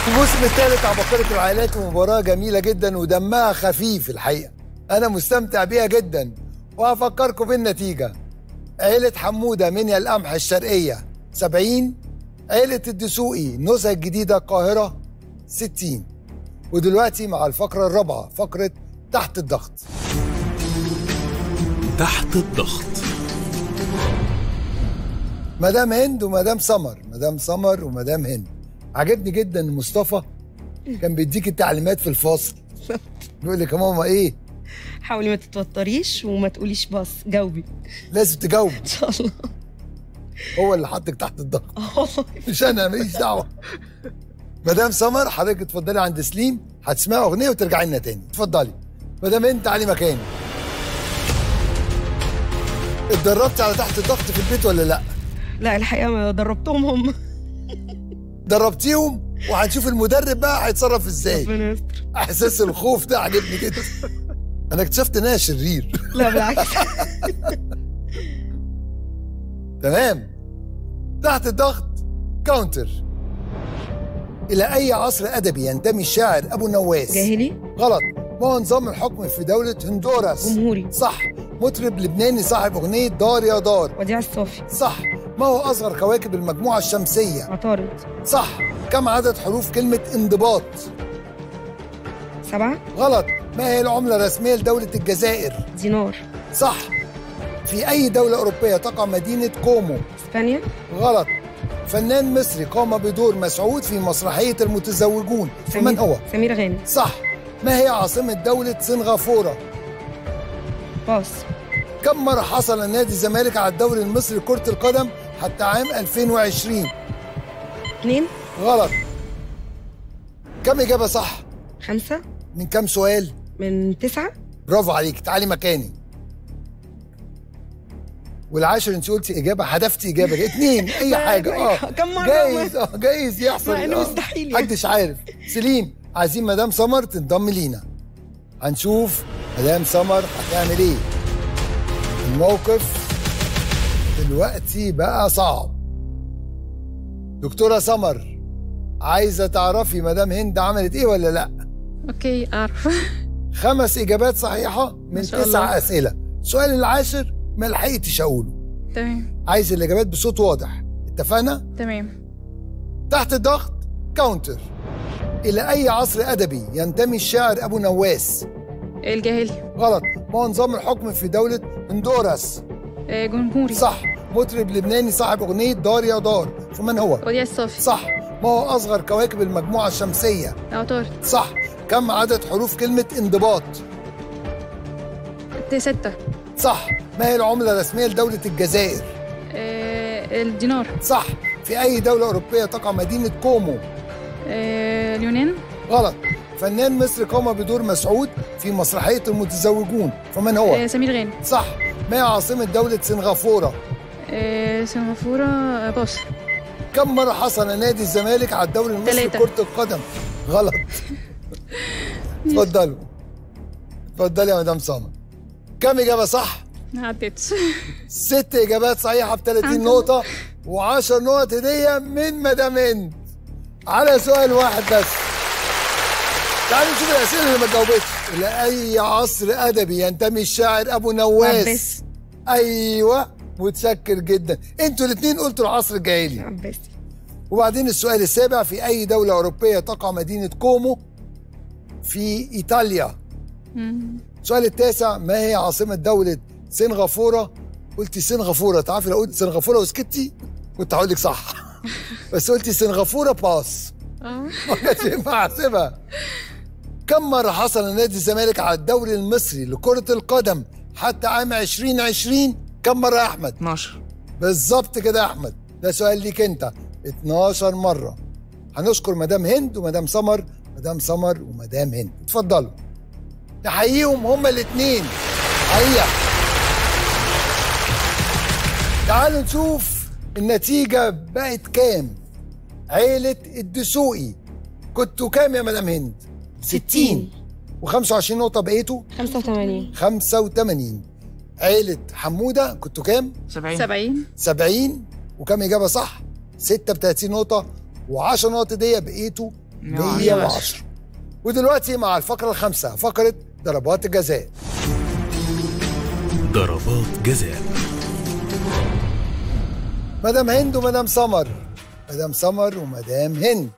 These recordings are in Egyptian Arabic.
الموسم الثالث عباقرة العائلات ومباراة جميلة جدا ودمها خفيف الحقيقة أنا مستمتع بيها جدا وهفكركم بالنتيجة عيلة حمودة منيا القمح الشرقية 70 عيلة الدسوقي نزهة الجديدة القاهرة 60 ودلوقتي مع الفقرة الرابعة فقرة تحت الضغط تحت الضغط مدام هند ومدام سمر مدام سمر ومدام هند عجبني جدا إن مصطفى كان بيديك التعليمات في الفاصل بيقول لك يا ماما ايه حاولي ما تتوتريش وما تقوليش باص جاوبي لازم تجاوب ان شاء الله هو اللي حطك تحت الضغط اه والله مش انا ماليش دعوه مدام سمر حضرتك اتفضلي عند سليم هتسمعي اغنيه وترجعي لنا تاني اتفضلي مدام انت تعالي مكاني اتدربتي على تحت الضغط في البيت ولا لا لا الحقيقه ما دربتهم هم دربتيهم وهنشوف المدرب بقى هيتصرف ازاي ربنا يستر احساس الخوف ده عجبني جدا انا اكتشفت ان انا شرير لا بالعكس تمام تحت الضغط كاونتر الى اي عصر ادبي ينتمي الشاعر ابو نواس جاهلي غلط ما هو نظام الحكم في دولة هندوراس جمهوري صح مطرب لبناني صاحب أغنية دار يا دار وديع الصافي صح ما هو أصغر كواكب المجموعة الشمسية عطارد صح كم عدد حروف كلمة انضباط سبعة غلط ما هي العملة الرسمية لدولة الجزائر دينار صح في أي دولة أوروبية تقع مدينة كومو اسبانيا غلط فنان مصري قام بدور مسعود في مسرحية المتزوجون فمن هو؟ سمير غانم صح ما هي عاصمة دولة سنغافورة؟ باص كم مرة حصل نادي الزمالك على الدوري المصري لكرة القدم حتى عام 2020 اثنين غلط كم إجابة صح خمسة من كم سؤال من تسعة برافو عليك تعالي مكاني والعاشر انت قلتي اجابه حذفتي اجابه اتنين اي لا، حاجه اه كم مرة؟ جايز اه جايز يحصل مع إنه آه. مستحيل يعني. محدش عارف سليم عايزين مدام سمر تنضم لينا هنشوف مدام سمر هتعمل ايه الموقف دلوقتي بقى صعب دكتوره سمر عايزه تعرفي مدام هند عملت ايه ولا لا اوكي اعرف خمس اجابات صحيحه من ما شاء تسع الله. اسئله السؤال العاشر ما لحقتش اقوله تمام عايز الاجابات بصوت واضح اتفقنا تمام تحت الضغط كاونتر الى اي عصر ادبي ينتمي الشاعر ابو نواس الجاهلي غلط ما هو نظام الحكم في دوله هندوراس آه، جمهوري صح مطرب لبناني صاحب اغنيه دار يا دار فمن هو وديع الصافي صح ما هو اصغر كواكب المجموعه الشمسيه عطارد صح كم عدد حروف كلمه انضباط ت- ستة صح ما هي العمله الرسميه لدوله الجزائر آه، الدينار صح في أي دولة أوروبية تقع مدينة كومو؟ آه، اليونان غلط فنان مصري قام بدور مسعود في مسرحية المتزوجون فمن هو؟ آه، سمير غانم صح ما هي عاصمة دولة سنغافورة؟ آه، سنغافورة آه، باص كم مرة حصل نادي الزمالك على الدوري المصري تلاتة. لكرة القدم؟ غلط اتفضلوا اتفضلي يا مدام سامر كم إجابة صح؟ ما عدتش ست إجابات صحيحة ب 30 الحمد نقطة و10 نقط هدية من مدام هند على سؤال واحد بس تعالوا نشوف الأسئلة اللي ما جاوبتش إلى أي عصر أدبي ينتمي الشاعر أبو نواس عباس أيوه متشكر جدا انتوا الاثنين قلتوا العصر الجاهلي عباسي وبعدين السؤال السابع في أي دولة أوروبية تقع مدينة كومو في إيطاليا مم. السؤال التاسع ما هي عاصمة دولة سنغافورة؟ قلتي سنغافورة تعرفي لو قلت سنغافورة وسكتي كنت هقول لك صح بس قلتي سنغافورة باس اه ما كانش ينفع احسبها كم مرة حصل نادي الزمالك على الدوري المصري لكرة القدم حتى عام 2020 كم مرة يا أحمد؟ 12 بالظبط كده يا أحمد ده سؤال ليك أنت 12 مرة هنشكر مدام هند ومدام سمر مدام سمر ومدام هند اتفضلوا نحييهم هما الاثنين حقيقة تعالوا نشوف النتيجة بقت كام عيلة الدسوقي كنتوا كام يا مدام هند 60 و25 نقطة بقيتوا 85 85 عيلة حمودة كنتوا كام 70 70 70 وكم إجابة صح 6 ب 30 نقطة و10 نقط دي بقيتوا 110 ودلوقتي مع الفقرة الخامسة فقرة ضربات الجزاء ضربات جزاء مدام هند ومدام سمر مدام سمر ومدام هند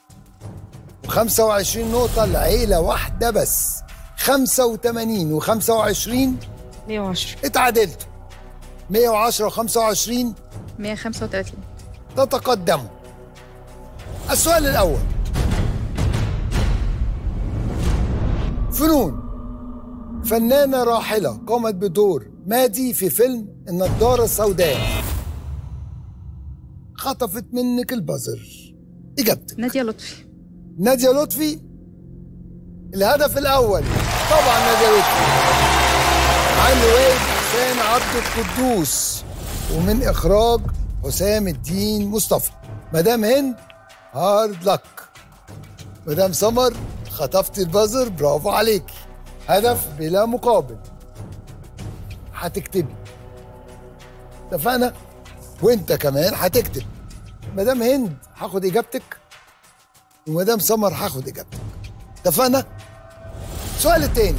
و25 نقطة لعيلة واحدة بس 85 و25 110 اتعادلتوا 110 و25 135 تتقدموا السؤال الأول فنون فنانة راحلة قامت بدور مادي في فيلم النضارة السوداء خطفت منك البزر إجابتك نادية لطفي نادية لطفي الهدف الأول طبعا نادية لطفي عن رواية حسين عبد القدوس ومن إخراج حسام الدين مصطفى مدام هند هارد لك مدام سمر خطفت البازر برافو عليكي هدف بلا مقابل هتكتبي اتفقنا وانت كمان هتكتب مدام هند هاخد اجابتك ومدام سمر هاخد اجابتك اتفقنا السؤال التاني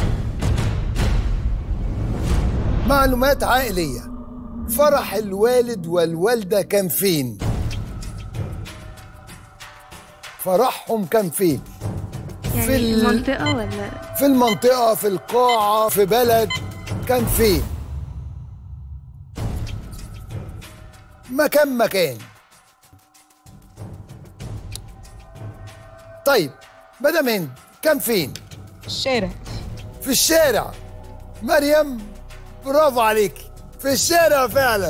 معلومات عائلية فرح الوالد والوالدة كان فين فرحهم كان فين يعني في ال- المنطقة ولا في المنطقة في القاعة في بلد كان فين مكان مكان طيب مدام هند كان فين الشارع في الشارع مريم برافو عليكي في الشارع فعلا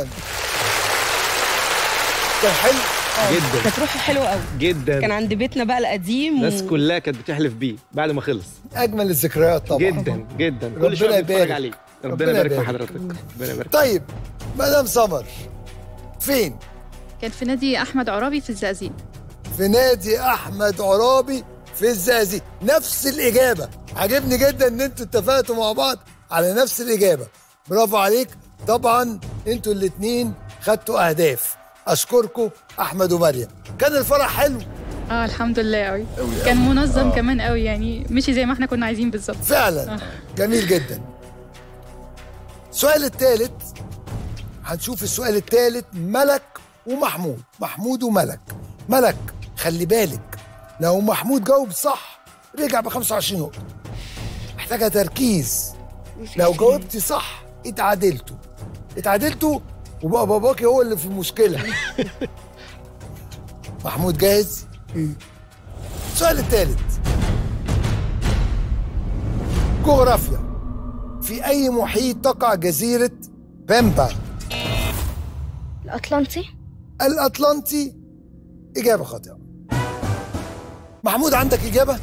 كان حلو جدا كانت روحه حلوه قوي كان جدا عند بيتنا بقى القديم الناس كلها كانت بتحلف بيه بعد ما خلص اجمل الذكريات طبعا جدا جدا ربنا كل شويه بتفرج يبارك. عليه ربنا ربنا يبارك في يبارك. حضرتك ربنا يبارك طيب مدام سمر فين كان في نادي أحمد عرابي في الزقازيق في نادي احمد عرابي في الزقازيق نفس الاجابه عجبني جدا ان انتوا اتفقتوا مع بعض على نفس الاجابه برافو عليك طبعا انتوا الاثنين خدتوا اهداف اشكركم احمد ومريم كان الفرح حلو اه الحمد لله قوي كان منظم كمان قوي يعني مشي زي ما احنا كنا عايزين بالظبط فعلا جميل جدا السؤال الثالث هنشوف السؤال الثالث ملك ومحمود محمود وملك ملك خلي بالك لو محمود جاوب صح رجع ب 25 نقطة محتاجة تركيز لو جاوبتي صح اتعادلتوا اتعادلتوا وبقى باباكي هو اللي في المشكلة محمود جاهز؟ السؤال الثالث جغرافيا في أي محيط تقع جزيرة بامبا الأطلنطي الأطلنطي إجابة خاطئة محمود عندك إجابة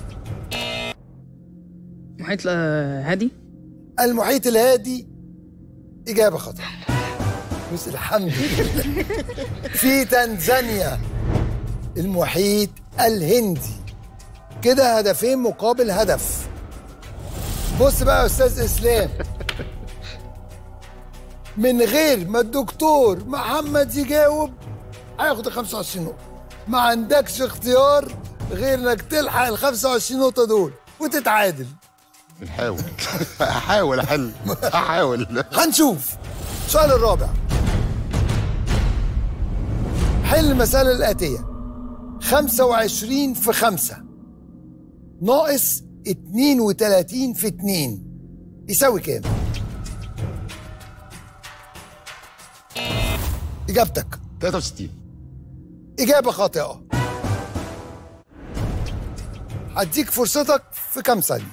محيط آه، هادي المحيط الهادي إجابة خاطئة بس الحمد لله في تنزانيا المحيط الهندي كده هدفين مقابل هدف بص بقى يا أستاذ إسلام من غير ما الدكتور محمد يجاوب هياخد ال 25 نقطة ما عندكش اختيار غير انك تلحق ال 25 نقطة دول وتتعادل بنحاول هحاول احل هحاول هنشوف السؤال الرابع حل المسألة الآتية 25 في 5 ناقص 32 في 2 يساوي كام؟ إجابتك 63 إجابة خاطئة هديك فرصتك في كام ثانية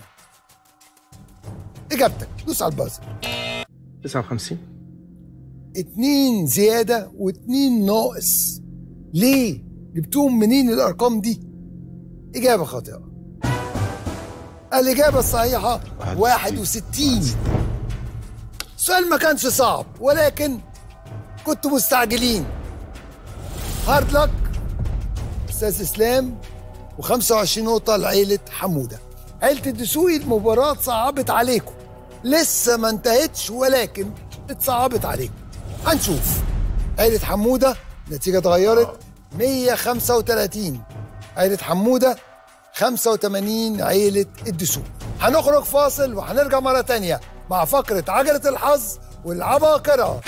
إجابتك دوس على البازر 59 اتنين زيادة واتنين ناقص ليه؟ جبتوهم منين الأرقام دي؟ إجابة خاطئة الإجابة الصحيحة 61 السؤال ما كانش صعب ولكن كنتوا مستعجلين هارد لك أستاذ إسلام و25 نقطة لعيلة حمودة عيلة الدسوقي المباراة صعبت عليكم لسه ما انتهتش ولكن اتصعبت عليكم هنشوف عيلة حمودة النتيجة اتغيرت 135 عيلة حمودة 85 عيلة الدسوق هنخرج فاصل وهنرجع مرة تانية مع فقرة عجلة الحظ والعباقرة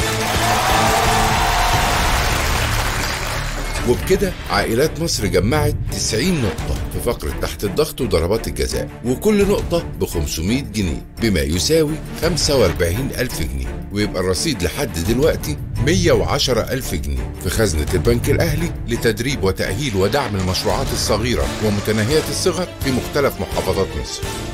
وبكده عائلات مصر جمعت 90 نقطة في فقرة تحت الضغط وضربات الجزاء وكل نقطة ب 500 جنيه بما يساوي 45 ألف جنيه ويبقى الرصيد لحد دلوقتي 110 ألف جنيه في خزنة البنك الأهلي لتدريب وتأهيل ودعم المشروعات الصغيرة ومتناهية الصغر في مختلف محافظات مصر